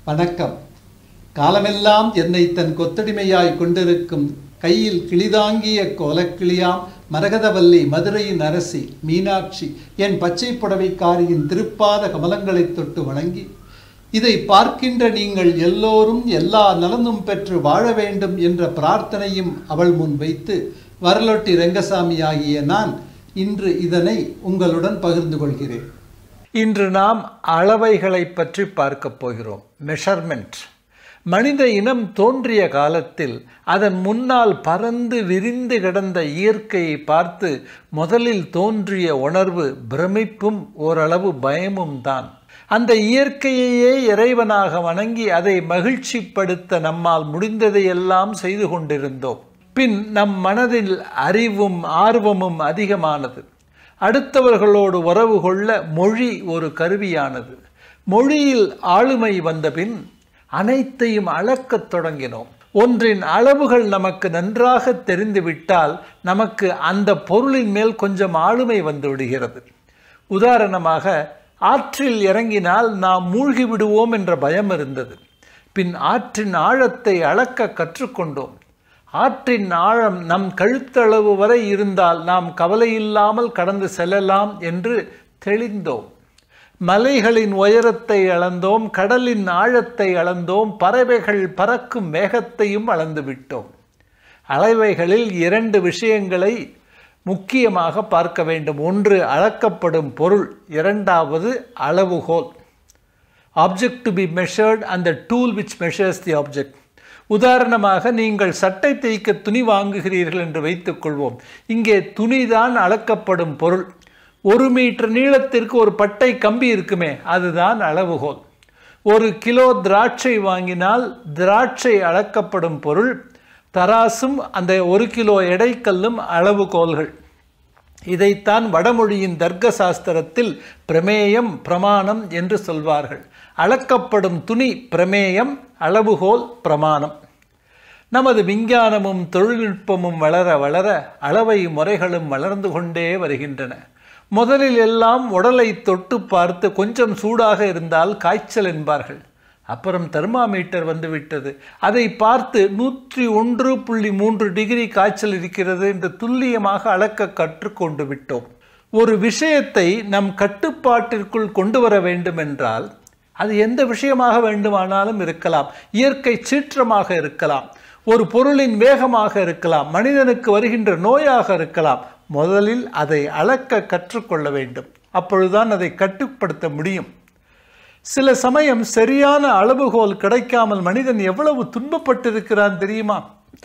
வணக்கம் காலமெல்லாம் என்னை தன் கொத்தடிமையாய் கொண்டிருக்கும் கையில் கிளிதாங்கிய கோலக்கிளியாம் மரகதவல்லி மதுரையின் அரசி மீனாட்சி என் பச்சை புடவைக்காரியின் திருப்பாத கமலங்களைத் தொட்டு வணங்கி இதை பார்க்கின்ற நீங்கள் எல்லோரும் எல்லா நலனும் பெற்று வாழ வேண்டும் என்ற பிரார்த்தனையும் அவள் முன் வைத்து வரலொட்டி ரெங்கசாமி ஆகிய நான் இன்று இதனை உங்களுடன் பகிர்ந்து கொள்கிறேன் இன்று நாம் அளவைகளை பற்றி பார்க்கப் போகிறோம் மெஷர்மெண்ட் மனித இனம் தோன்றிய காலத்தில் அதன் முன்னால் பறந்து விரிந்து கிடந்த இயற்கையை பார்த்து முதலில் தோன்றிய உணர்வு பிரமிப்பும் ஓரளவு பயமும் தான் அந்த இயற்கையையே இறைவனாக வணங்கி அதை மகிழ்ச்சிப்படுத்த நம்மால் முடிந்ததையெல்லாம் செய்து கொண்டிருந்தோம் பின் நம் மனதில் அறிவும் ஆர்வமும் அதிகமானது அடுத்தவர்களோடு உறவு கொள்ள மொழி ஒரு கருவியானது மொழியில் ஆளுமை வந்தபின் அனைத்தையும் அளக்கத் தொடங்கினோம் ஒன்றின் அளவுகள் நமக்கு நன்றாக தெரிந்துவிட்டால் நமக்கு அந்த பொருளின் மேல் கொஞ்சம் ஆளுமை வந்து விடுகிறது உதாரணமாக ஆற்றில் இறங்கினால் நாம் மூழ்கி விடுவோம் என்ற பயம் இருந்தது பின் ஆற்றின் ஆழத்தை அளக்க கற்றுக்கொண்டோம் ஆற்றின் ஆழம் நம் கழுத்தளவு வரை இருந்தால் நாம் கவலையில்லாமல் கடந்து செல்லலாம் என்று தெளிந்தோம் மலைகளின் உயரத்தை அளந்தோம் கடலின் ஆழத்தை அளந்தோம் பறவைகள் பறக்கும் வேகத்தையும் அளந்து விட்டோம் அளவைகளில் இரண்டு விஷயங்களை முக்கியமாக பார்க்க வேண்டும் ஒன்று அளக்கப்படும் பொருள் இரண்டாவது அளவுகோல் ஆப்ஜெக்ட் டு பி மெஷர்ட் அந்த tool which measures the object உதாரணமாக நீங்கள் சட்டை தைக்க துணி வாங்குகிறீர்கள் என்று வைத்துக்கொள்வோம் இங்கே துணிதான் அளக்கப்படும் பொருள் ஒரு மீட்டர் நீளத்திற்கு ஒரு பட்டை கம்பி இருக்குமே அதுதான் அளவுகோல் ஒரு கிலோ திராட்சை வாங்கினால் திராட்சை அளக்கப்படும் பொருள் தராசும் அந்த ஒரு கிலோ எடைக்கல்லும் அளவுகோல்கள் இதைத்தான் வடமொழியின் தர்க்க சாஸ்திரத்தில் பிரமேயம் பிரமாணம் என்று சொல்வார்கள் அளக்கப்படும் துணி பிரமேயம் அளவுகோல் பிரமாணம் நமது விஞ்ஞானமும் தொழில்நுட்பமும் வளர வளர அளவை முறைகளும் வளர்ந்து கொண்டே வருகின்றன முதலில் எல்லாம் உடலை தொட்டு பார்த்து கொஞ்சம் சூடாக இருந்தால் காய்ச்சல் என்பார்கள் அப்புறம் தெர்மாமீட்டர் வந்துவிட்டது அதை பார்த்து நூற்றி ஒன்று புள்ளி மூன்று டிகிரி காய்ச்சல் இருக்கிறது என்று துல்லியமாக அளக்க கற்றுக்கொண்டு விட்டோம் ஒரு விஷயத்தை நம் கட்டுப்பாட்டிற்குள் கொண்டு வர வேண்டும் என்றால் அது எந்த விஷயமாக வேண்டுமானாலும் இருக்கலாம் இயற்கை சீற்றமாக இருக்கலாம் ஒரு பொருளின் வேகமாக இருக்கலாம் மனிதனுக்கு வருகின்ற நோயாக இருக்கலாம் முதலில் அதை அளக்க கற்றுக்கொள்ள வேண்டும் அப்பொழுதுதான் அதை கட்டுப்படுத்த முடியும் சில சமயம் சரியான அளவுகோல் கிடைக்காமல் மனிதன் எவ்வளவு துன்பப்பட்டிருக்கிறான் தெரியுமா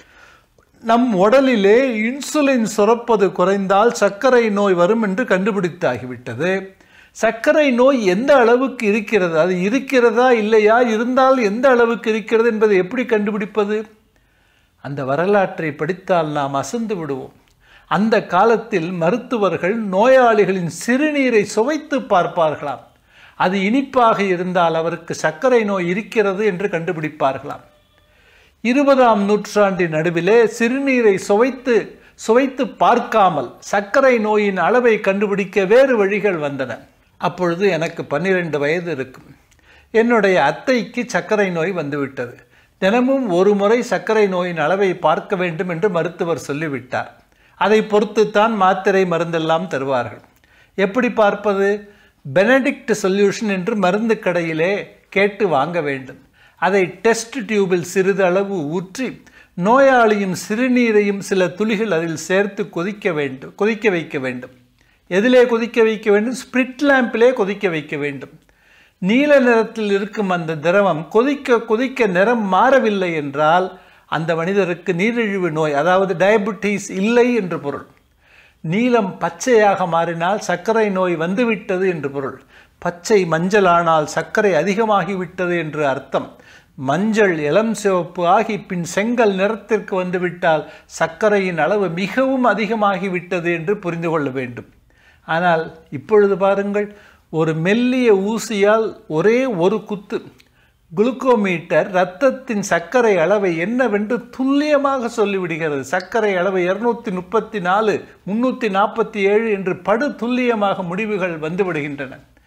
நம் உடலிலே இன்சுலின் சுரப்பது குறைந்தால் சர்க்கரை நோய் வரும் என்று கண்டுபிடித்தாகிவிட்டது சர்க்கரை நோய் எந்த அளவுக்கு இருக்கிறது அது இருக்கிறதா இல்லையா இருந்தால் எந்த அளவுக்கு இருக்கிறது என்பதை எப்படி கண்டுபிடிப்பது அந்த வரலாற்றை படித்தால் நாம் அசந்து விடுவோம் அந்த காலத்தில் மருத்துவர்கள் நோயாளிகளின் சிறுநீரை சுவைத்து பார்ப்பார்களாம் அது இனிப்பாக இருந்தால் அவருக்கு சர்க்கரை நோய் இருக்கிறது என்று கண்டுபிடிப்பார்களாம் இருபதாம் நூற்றாண்டின் நடுவிலே சிறுநீரை சுவைத்து சுவைத்து பார்க்காமல் சர்க்கரை நோயின் அளவை கண்டுபிடிக்க வேறு வழிகள் வந்தன அப்பொழுது எனக்கு பன்னிரெண்டு வயது இருக்கும் என்னுடைய அத்தைக்கு சர்க்கரை நோய் வந்துவிட்டது தினமும் ஒரு முறை சர்க்கரை நோயின் அளவை பார்க்க வேண்டும் என்று மருத்துவர் சொல்லிவிட்டார் அதை பொறுத்துத்தான் மாத்திரை மருந்தெல்லாம் தருவார்கள் எப்படி பார்ப்பது பெனடிக்ட் சொல்யூஷன் என்று மருந்து கடையிலே கேட்டு வாங்க வேண்டும் அதை டெஸ்ட் டியூபில் சிறிது அளவு ஊற்றி நோயாளியின் சிறுநீரையும் சில துளிகள் அதில் சேர்த்து கொதிக்க வேண்டும் கொதிக்க வைக்க வேண்டும் எதிலே கொதிக்க வைக்க வேண்டும் ஸ்பிரிட் லேம்பிலே கொதிக்க வைக்க வேண்டும் நீல நிறத்தில் இருக்கும் அந்த திரவம் கொதிக்க கொதிக்க நிறம் மாறவில்லை என்றால் அந்த மனிதருக்கு நீரிழிவு நோய் அதாவது டயபெட்டிஸ் இல்லை என்று பொருள் நீலம் பச்சையாக மாறினால் சர்க்கரை நோய் வந்துவிட்டது என்று பொருள் பச்சை மஞ்சள் ஆனால் சர்க்கரை அதிகமாகிவிட்டது என்று அர்த்தம் மஞ்சள் இளம் சிவப்பு ஆகி பின் செங்கல் நிறத்திற்கு வந்துவிட்டால் சர்க்கரையின் அளவு மிகவும் அதிகமாகிவிட்டது என்று புரிந்து கொள்ள வேண்டும் ஆனால் இப்பொழுது பாருங்கள் ஒரு மெல்லிய ஊசியால் ஒரே ஒரு குத்து குளுக்கோமீட்டர் இரத்தத்தின் சர்க்கரை அளவை என்னவென்று துல்லியமாக சொல்லிவிடுகிறது சர்க்கரை அளவு இருநூத்தி முப்பத்தி நாலு முன்னூற்றி நாற்பத்தி ஏழு என்று படு துல்லியமாக முடிவுகள் வந்துவிடுகின்றன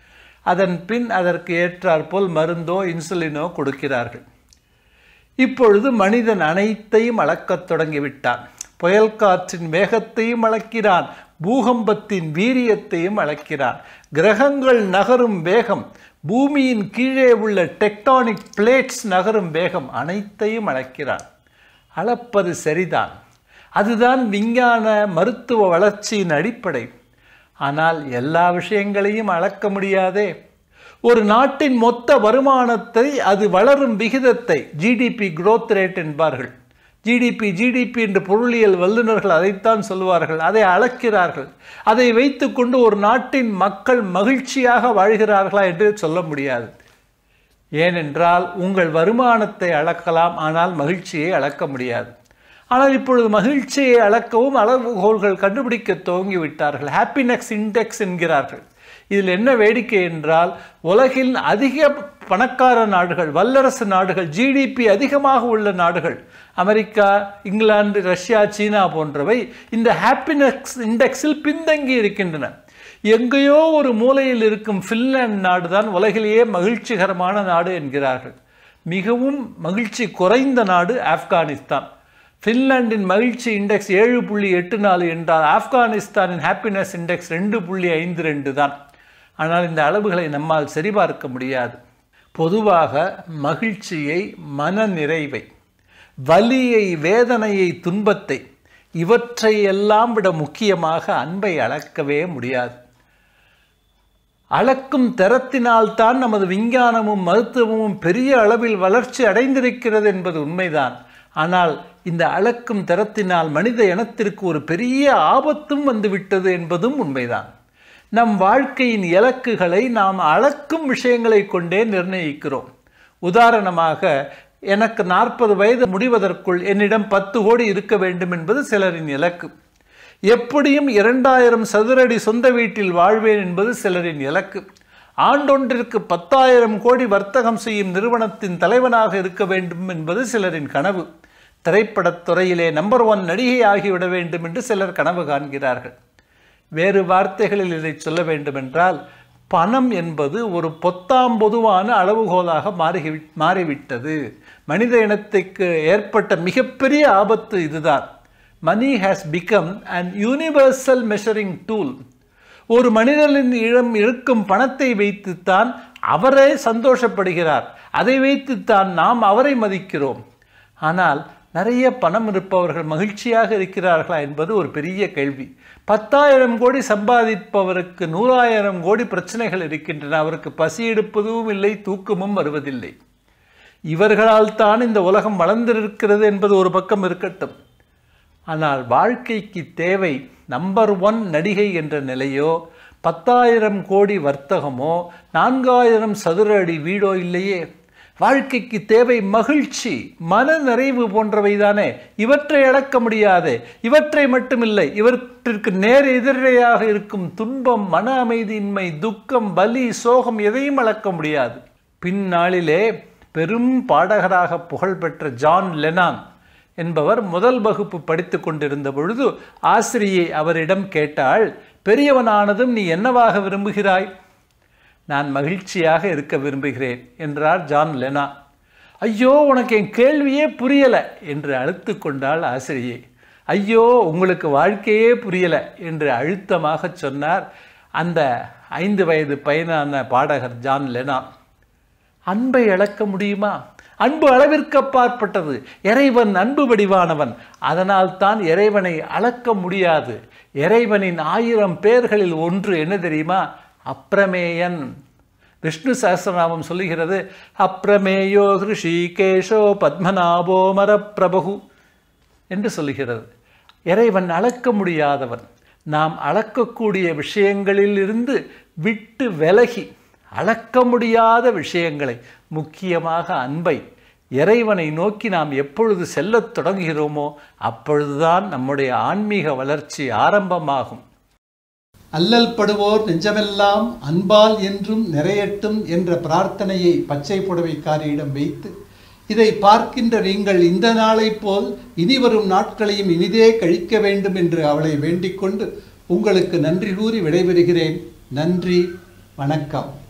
அதன் பின் அதற்கு ஏற்றாற்போல் மருந்தோ இன்சுலினோ கொடுக்கிறார்கள் இப்பொழுது மனிதன் அனைத்தையும் அளக்கத் தொடங்கிவிட்டான் புயல் காற்றின் வேகத்தையும் அளக்கிறான் பூகம்பத்தின் வீரியத்தையும் அளக்கிறான் கிரகங்கள் நகரும் வேகம் பூமியின் கீழே உள்ள டெக்டானிக் பிளேட்ஸ் நகரும் வேகம் அனைத்தையும் அளக்கிறான் அளப்பது சரிதான் அதுதான் விஞ்ஞான மருத்துவ வளர்ச்சியின் அடிப்படை ஆனால் எல்லா விஷயங்களையும் அளக்க முடியாதே ஒரு நாட்டின் மொத்த வருமானத்தை அது வளரும் விகிதத்தை ஜிடிபி growth ரேட் என்பார்கள் ஜிடிபி ஜிடிபி என்று பொருளியல் வல்லுநர்கள் அதைத்தான் சொல்வார்கள் அதை அளக்கிறார்கள் அதை வைத்துக்கொண்டு ஒரு நாட்டின் மக்கள் மகிழ்ச்சியாக வாழ்கிறார்களா என்று சொல்ல முடியாது ஏனென்றால் உங்கள் வருமானத்தை அளக்கலாம் ஆனால் மகிழ்ச்சியை அளக்க முடியாது ஆனால் இப்பொழுது மகிழ்ச்சியை அளக்கவும் அளவுகோல்கள் கண்டுபிடிக்க துவங்கிவிட்டார்கள் ஹாப்பினஸ் இண்டெக்ஸ் என்கிறார்கள் இதில் என்ன வேடிக்கை என்றால் உலகில் அதிக பணக்கார நாடுகள் வல்லரசு நாடுகள் ஜிடிபி அதிகமாக உள்ள நாடுகள் அமெரிக்கா இங்கிலாந்து ரஷ்யா சீனா போன்றவை இந்த ஹாப்பினஸ் இண்டெக்ஸில் பின்தங்கி இருக்கின்றன எங்கேயோ ஒரு மூலையில் இருக்கும் ஃபின்லாந்து நாடு தான் உலகிலேயே மகிழ்ச்சிகரமான நாடு என்கிறார்கள் மிகவும் மகிழ்ச்சி குறைந்த நாடு ஆப்கானிஸ்தான் ஃபின்லாண்டின் மகிழ்ச்சி இண்டெக்ஸ் ஏழு புள்ளி எட்டு நாலு என்றால் ஆப்கானிஸ்தானின் ஹாப்பினஸ் இண்டெக்ஸ் ரெண்டு புள்ளி ஐந்து ரெண்டு தான் ஆனால் இந்த அளவுகளை நம்மால் சரிபார்க்க முடியாது பொதுவாக மகிழ்ச்சியை மன நிறைவை வலியை வேதனையை துன்பத்தை இவற்றை எல்லாம் விட முக்கியமாக அன்பை அளக்கவே முடியாது அளக்கும் தரத்தினால்தான் நமது விஞ்ஞானமும் மருத்துவமும் பெரிய அளவில் வளர்ச்சி அடைந்திருக்கிறது என்பது உண்மைதான் ஆனால் இந்த அளக்கும் தரத்தினால் மனித இனத்திற்கு ஒரு பெரிய ஆபத்தும் வந்துவிட்டது என்பதும் உண்மைதான் நம் வாழ்க்கையின் இலக்குகளை நாம் அளக்கும் விஷயங்களை கொண்டே நிர்ணயிக்கிறோம் உதாரணமாக எனக்கு நாற்பது வயது முடிவதற்குள் என்னிடம் பத்து கோடி இருக்க வேண்டும் என்பது சிலரின் இலக்கு எப்படியும் இரண்டாயிரம் சதுரடி சொந்த வீட்டில் வாழ்வேன் என்பது சிலரின் இலக்கு ஆண்டொன்றிற்கு பத்தாயிரம் கோடி வர்த்தகம் செய்யும் நிறுவனத்தின் தலைவனாக இருக்க வேண்டும் என்பது சிலரின் கனவு திரைப்படத் துறையிலே நம்பர் ஒன் நடிகை ஆகிவிட வேண்டும் என்று சிலர் கனவு காண்கிறார்கள் வேறு வார்த்தைகளில் இதை சொல்ல வேண்டுமென்றால் பணம் என்பது ஒரு பொத்தாம் பொதுவான அளவுகோலாக மாறி மாறிவிட்டது மனித இனத்துக்கு ஏற்பட்ட மிகப்பெரிய ஆபத்து இதுதான் money has become an universal measuring tool ஒரு மனிதனின் இடம் இருக்கும் பணத்தை வைத்துத்தான் அவரே சந்தோஷப்படுகிறார் அதை வைத்துத்தான் நாம் அவரை மதிக்கிறோம் ஆனால் நிறைய பணம் இருப்பவர்கள் மகிழ்ச்சியாக இருக்கிறார்களா என்பது ஒரு பெரிய கேள்வி பத்தாயிரம் கோடி சம்பாதிப்பவருக்கு நூறாயிரம் கோடி பிரச்சனைகள் இருக்கின்றன அவருக்கு பசி எடுப்பதும் இல்லை தூக்கமும் வருவதில்லை இவர்களால் தான் இந்த உலகம் வளர்ந்திருக்கிறது என்பது ஒரு பக்கம் இருக்கட்டும் ஆனால் வாழ்க்கைக்கு தேவை நம்பர் ஒன் நடிகை என்ற நிலையோ பத்தாயிரம் கோடி வர்த்தகமோ நான்காயிரம் சதுர அடி வீடோ இல்லையே வாழ்க்கைக்கு தேவை மகிழ்ச்சி மன நிறைவு போன்றவை தானே இவற்றை அடக்க முடியாது இவற்றை மட்டுமில்லை இவற்றிற்கு நேர் எதிரையாக இருக்கும் துன்பம் மன அமைதியின்மை துக்கம் பலி சோகம் எதையும் அளக்க முடியாது பின்னாளிலே பெரும் பாடகராக புகழ்பெற்ற ஜான் லெனான் என்பவர் முதல் வகுப்பு படித்து கொண்டிருந்த பொழுது ஆசிரியை அவரிடம் கேட்டாள் பெரியவனானதும் நீ என்னவாக விரும்புகிறாய் நான் மகிழ்ச்சியாக இருக்க விரும்புகிறேன் என்றார் ஜான் லெனா ஐயோ உனக்கு என் கேள்வியே புரியலை என்று அழுத்து கொண்டாள் ஆசிரியை ஐயோ உங்களுக்கு வாழ்க்கையே புரியலை என்று அழுத்தமாக சொன்னார் அந்த ஐந்து வயது பையனான பாடகர் ஜான் லெனா அன்பை இழக்க முடியுமா அன்பு அளவிற்கு அப்பாற்பட்டது இறைவன் அன்பு வடிவானவன் அதனால் தான் இறைவனை அளக்க முடியாது இறைவனின் ஆயிரம் பேர்களில் ஒன்று என்ன தெரியுமா அப்பிரமேயன் விஷ்ணு சஹஸ்ரநாமம் சொல்லுகிறது அப்பிரமேயோ ஹிருஷிகேஷோ பத்மநாபோ மரப்பிரபகு என்று சொல்லுகிறது இறைவன் அளக்க முடியாதவன் நாம் அளக்கக்கூடிய விஷயங்களில் இருந்து விட்டு விலகி அளக்க முடியாத விஷயங்களை முக்கியமாக அன்பை இறைவனை நோக்கி நாம் எப்பொழுது செல்லத் தொடங்குகிறோமோ அப்பொழுதுதான் நம்முடைய ஆன்மீக வளர்ச்சி ஆரம்பமாகும் அல்லல் படுவோர் நெஞ்சமெல்லாம் அன்பால் என்றும் நிறையட்டும் என்ற பிரார்த்தனையை பச்சை புடவைக்காரியிடம் வைத்து இதை பார்க்கின்ற நீங்கள் இந்த நாளைப் போல் இனி வரும் நாட்களையும் இனிதே கழிக்க வேண்டும் என்று அவளை வேண்டிக் கொண்டு உங்களுக்கு நன்றி கூறி விடைபெறுகிறேன் நன்றி வணக்கம்